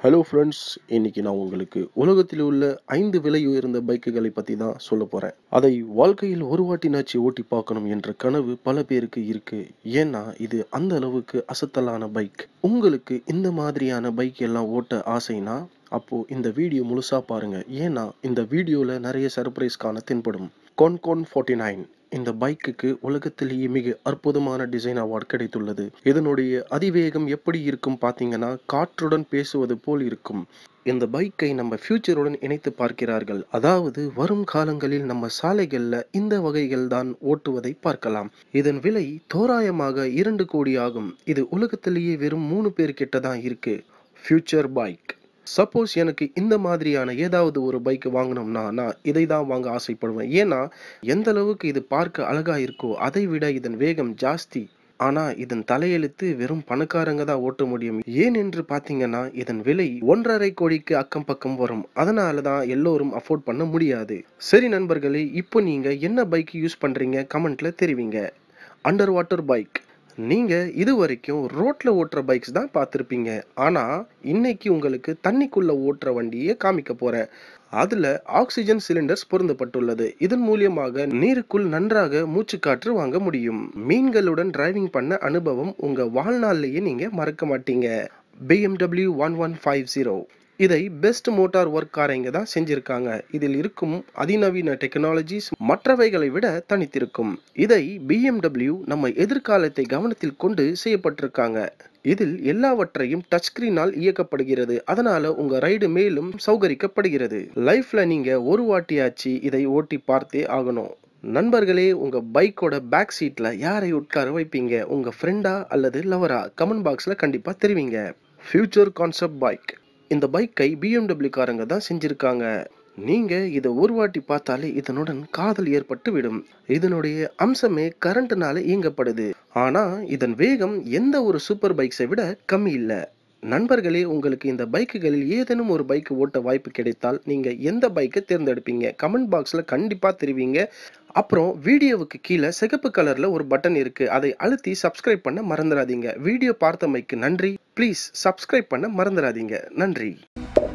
hello friends இன்னைக்கு நான் உங்களுக்கு உலகத்தில் உள்ள ஐந்து விலை உயர்ந்த பைக்குகளை பற்றி தான் சொல்ல போகிறேன் அதை வாழ்க்கையில் ஒரு வாட்டினாச்சு ஓட்டி பார்க்கணும் என்ற கனவு பல பேருக்கு இருக்கு ஏன்னா இது அந்த அளவுக்கு அசத்தலான பைக் உங்களுக்கு இந்த மாதிரியான பைக் எல்லாம் ஓட்ட ஆசைனா அப்போ இந்த வீடியோ முழுசா பாருங்க ஏன்னா இந்த வீடியோல நிறைய சர்ப்ரைஸ் காண தென்படும் கான்கான் ஃபார்ட்டி நைன் இந்த பைக்குக்கு உலகத்திலேயே மிக அற்புதமான டிசைன் அவார்டு கிடைத்துள்ளது இதனுடைய அதிவேகம் எப்படி இருக்கும் பார்த்தீங்கன்னா காற்றுடன் பேசுவது போல் இருக்கும் இந்த பைக்கை நம்ம ஃபியூச்சருடன் இணைத்து பார்க்கிறார்கள் அதாவது வரும் காலங்களில் நம்ம சாலைகள்ல இந்த வகைகள் தான் ஓட்டுவதை பார்க்கலாம் இதன் விலை தோராயமாக இரண்டு கோடி ஆகும் இது உலகத்திலேயே வெறும் மூணு பேர் கிட்ட தான் இருக்கு ஃபியூச்சர் பைக் சப்போஸ் எனக்கு இந்த மாதிரியான ஏதாவது ஒரு பைக் வாங்கணும்னா நான் இதை தான் வாங்க ஆசைப்படுவேன் ஏன்னா எந்த அளவுக்கு இது பார்க்க அழகா இருக்கோ அதை விட இதன் வேகம் ஜாஸ்தி ஆனா இதன் தலையெழுத்து வெறும் பணக்காரங்க தான் ஓட்ட முடியும் ஏன் என்று பாத்தீங்கன்னா இதன் விலை ஒன்றரை கோடிக்கு அக்கம் பக்கம் வரும் அதனால தான் எல்லோரும் அஃபோர்ட் பண்ண முடியாது சரி நண்பர்களே இப்போ நீங்க என்ன பைக் யூஸ் பண்றீங்க கமெண்ட்ல தெரிவிங்க அண்டர் வாட்டர் பைக் நீங்க இது வரைக்கும் ரோட்ல ஓட்டுற பைக்ஸ் தான் பார்த்துருப்பீங்க ஆனா இன்னைக்கு உங்களுக்கு தண்ணிக்குள்ள ஓட்டுற வண்டியை காமிக்க போறேன் அதுல ஆக்சிஜன் சிலிண்டர்ஸ் பொருந்தப்பட்டுள்ளது இதன் மூலியமாக நீருக்குள் நன்றாக மூச்சுக்காற்று வாங்க முடியும் மீன்களுடன் டிரைவிங் பண்ண அனுபவம் உங்க வாழ்நாள்லயே நீங்க மறக்க மாட்டீங்க BMW one one five zero இதை பெஸ்ட் மோட்டார் ஒர்க் காரைங்க தான் செஞ்சிருக்காங்க இதில் இருக்கும் அதிநவீன டெக்னாலஜிஸ் மற்றவைகளை விட தனித்திருக்கும் இதை பிஎம்டபிள்யூ நம்ம எதிர்காலத்தை கவனத்தில் கொண்டு செய்யப்பட்டிருக்காங்க இதில் எல்லாவற்றையும் டச் ஸ்கிரீனால் இயக்கப்படுகிறது அதனால உங்க ரைடு மேலும் சௌகரிக்கப்படுகிறது லைஃப்ல நீங்க ஒரு வாட்டியாச்சு இதை ஓட்டி பார்த்தே ஆகணும் நண்பர்களே உங்க பைக்கோட பேக் சீட்ல யாரை உட்கார வைப்பீங்க உங்க ஃப்ரெண்டா அல்லது லவரா கமெண்ட் பாக்ஸ்ல கண்டிப்பா தெரிவிங்க ஃபியூச்சர் கான்செப்ட் பைக் இந்த பைக்கை பிஎம்டபிள்யூ காரங்க தான் செஞ்சிருக்காங்க நீங்க இதை ஒரு வாட்டி பார்த்தாலே இதனுடன் காதல் ஏற்பட்டு விடும் இதனுடைய அம்சமே கரண்ட்னால இயங்கப்படுது ஆனா இதன் வேகம் எந்த ஒரு சூப்பர் பைக்ஸை விட கம்மி இல்லை நண்பர்களே உங்களுக்கு இந்த பைக்குகளில் ஏதேனும் ஒரு பைக் ஓட்ட வாய்ப்பு கிடைத்தால் நீங்க எந்த பைக்கை தேர்ந்தெடுப்பீங்க கமெண்ட் பாக்ஸ்ல கண்டிப்பா தெரிவிங்க அப்புறம் வீடியோவுக்கு கீழே சிகப்பு கலர்ல ஒரு பட்டன் இருக்கு அதை அழுத்தி சப்ஸ்கிரைப் பண்ண மறந்துடாதீங்க வீடியோ பார்த்தமைக்கு நன்றி ப்ளீஸ் சப்ஸ்கிரைப் பண்ண மறந்துடாதீங்க நன்றி